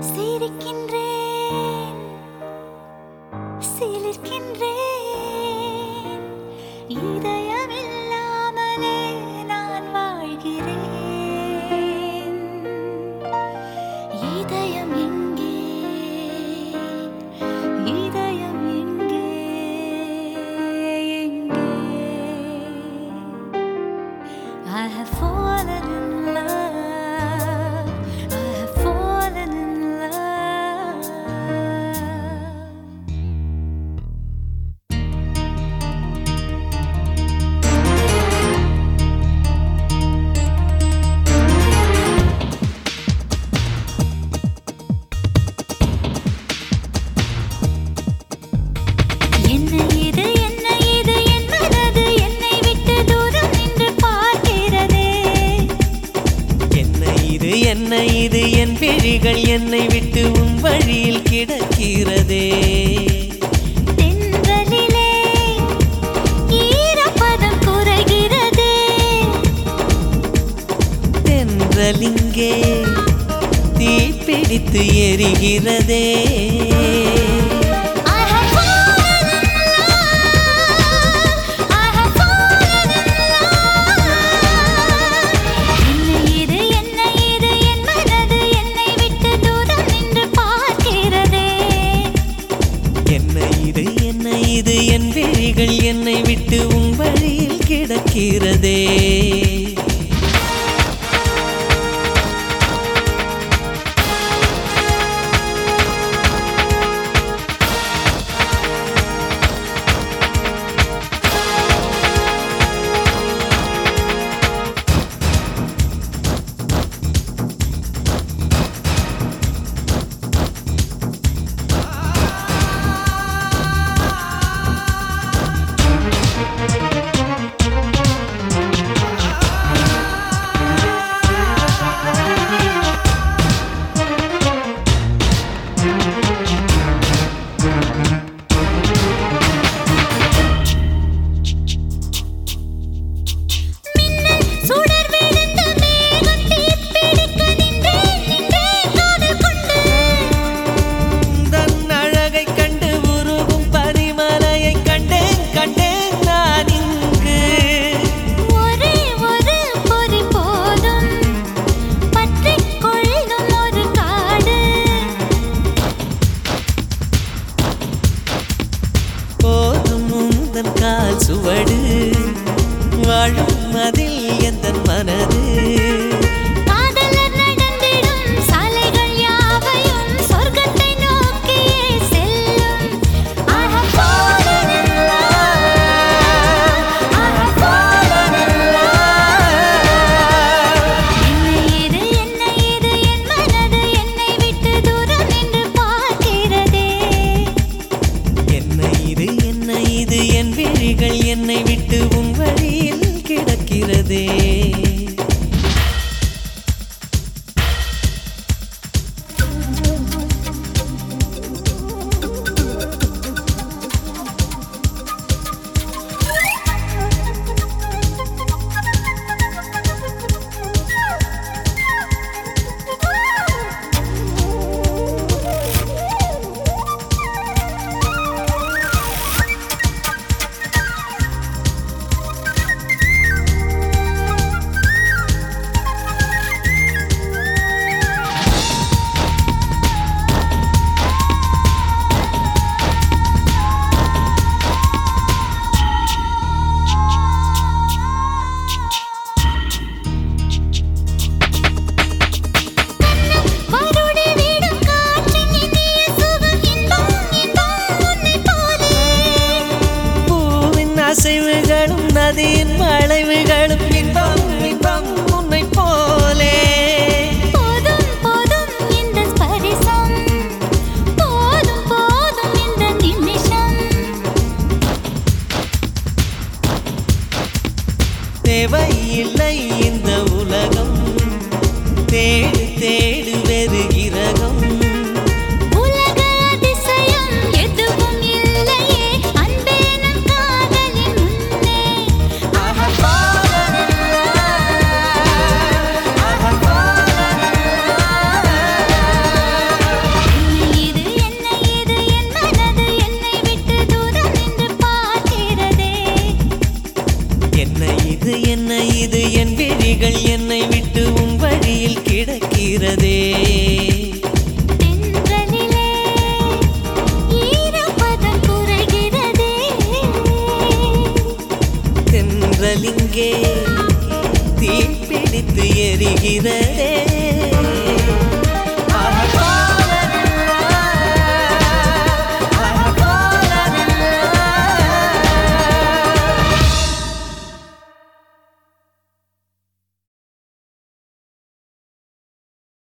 சிரிக்கின்றேன் சிலிர்க்கின்றேன் இதயமில்லாமலே நான் வாழ்கிறேன் இதயம் எங்கே இதயம் எங்கே எங்கே I have fallen in love. I have fallen in love. என்ன இது என்ன இது என் மனது என்னை விட்டு தூரம் நின்று பார்க்கிறதே என்ன இது என்ன இது என் விழிகள் என்னை விட்டு உன் வழியில் கிடக்கிறதே தென்றலிலே ஈரப்பதம் குறைகிறதே தென்றலிங்கே தீப்பிடித்து எரிகிறதே I have fallen in love. I have fallen in love. என்ன இது என்ன இது என் மனது என்னை விட்டு தூரம் நின்று பார்க்கிறதே என்ன இது என்ன இது என் விழிகள் என்னை விட்டு உன் வழியில் கிடக்கிறதே மின்னல் சுடர் விழுந்த மேகம் தீப்பிடிக்க நின்றேன் நின்றேன் காதல் கொண்டு தன் அழகை கண்டு உருகும் பனிமலையை கண்டேன் கண்டேன் நான் இங்கு ஒரே ஒரு பொறி போதும் பற்றிக் கொள்ளும் ஒரு காடு போதும் உந்தன் கால் சுவடு வாழும் அதில் எந்த மனது காதலர் நடந்திடும் சாலைகள் யாவையும் சொர்க்கத்தை நோக்கியே செல்லும் I have fallen in love. I have fallen in love. என்ன இது என்ன இது என் மனது என்னை விட்டு தூரம் நின்று பார்க்கிறதே என்ன இது என்ன இது என் விழிகள் என்னை விட்டு உன் வழியில் கிடக்கிறதே வருடி வீடும் காற்றின் இனிய சுகம் இன்பம் இன்பம் உன்னைப் போலே பூவின் அசைவுகளும் நதியின் வளைவுகளும் இன்பம் இன்பம் உன்னை போலே போதும் போதும் இந்த ஸ்பரிசம் போதும் போதும் இந்த நிமிஷம் தேவையில்லை இந்த உலகம் தேடு தேடு வெறு கிரகம் உலக அதிசயம் எதுவும் இல்லையே அன்பே நம் காதலின் முன்னே ஆஹா இது என்ன இது என் விழிகள் என்னை விட்டு உன் வழியில் கிடக்கிறதே தென்றலிலே ஈரப்பதம் குறைகிறதே தென்றலிங்கே தீப்பிடித்து எரிகிறதே